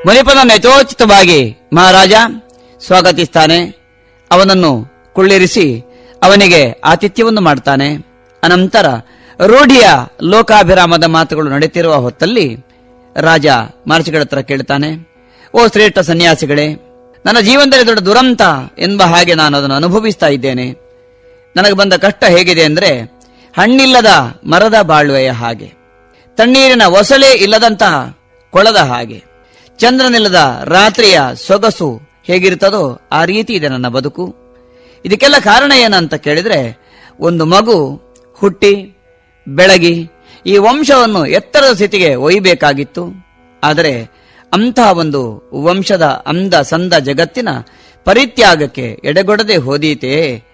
ಮುನಿಪನನ್ನು ಯಥೋಚಿತವಾಗಿ ಮಹಾರಾಜ ಸ್ವಾಗತಿಸ್ತಾನೆ ಅವನನ್ನು ಕುಳ್ಳಿರಿಸಿ ಅವನಿಗೆ ಆತಿಥ್ಯವನ್ನು ಮಾಡ್ತಾನೆ ಅನಂತರ ರೂಢಿಯ ಲೋಕಾಭಿರಾಮದ ಮಾತುಗಳು ನಡೆಯುತ್ತಿರುವ ಹೊತ್ತಲ್ಲಿ ರಾಜ ಮಹರ್ಷಿಗಳ ಹತ್ರ ಕೇಳ್ತಾನೆ ಓ ಶ್ರೇಷ್ಠ ಸನ್ಯಾಸಿಗಳೇ ನನ್ನ ಜೀವನದಲ್ಲಿ ದೊಡ್ಡ ದುರಂತ ಎಂಬ ಹಾಗೆ ನಾನು ಅದನ್ನು ಅನುಭವಿಸ್ತಾ ಇದ್ದೇನೆ ನನಗೆ ಬಂದ ಕಷ್ಟ ಹೇಗಿದೆ ಅಂದ್ರೆ ಹಣ್ಣಿಲ್ಲದ ಮರದ ಬಾಳುವೆಯ ಹಾಗೆ ತಣ್ಣೀರಿನ ಒಸಳೆ ಇಲ್ಲದಂತಹ ಕೊಳದ ಹಾಗೆ ಚಂದ್ರನಿಲ್ಲದ ರಾತ್ರಿಯ ಸೊಗಸು ಹೇಗಿರ್ತದೋ ಆ ರೀತಿ ಇದೆ ನನ್ನ ಬದುಕು ಇದಕ್ಕೆಲ್ಲ ಕಾರಣ ಏನಂತ ಕೇಳಿದ್ರೆ ಒಂದು ಮಗು ಹುಟ್ಟಿ ಬೆಳಗಿ ಈ ವಂಶವನ್ನು ಎತ್ತರದ ಸ್ಥಿತಿಗೆ ಒಯ್ಯಬೇಕಾಗಿತ್ತು ಆದರೆ ಅಂತಹ ಒಂದು ವಂಶದ ಅಂದ ಸಂದ ಜಗತ್ತಿನ ಪರಿತ್ಯಾಗಕ್ಕೆ ಎಡೆಗೊಡದೆ ಹೋದೀತೆ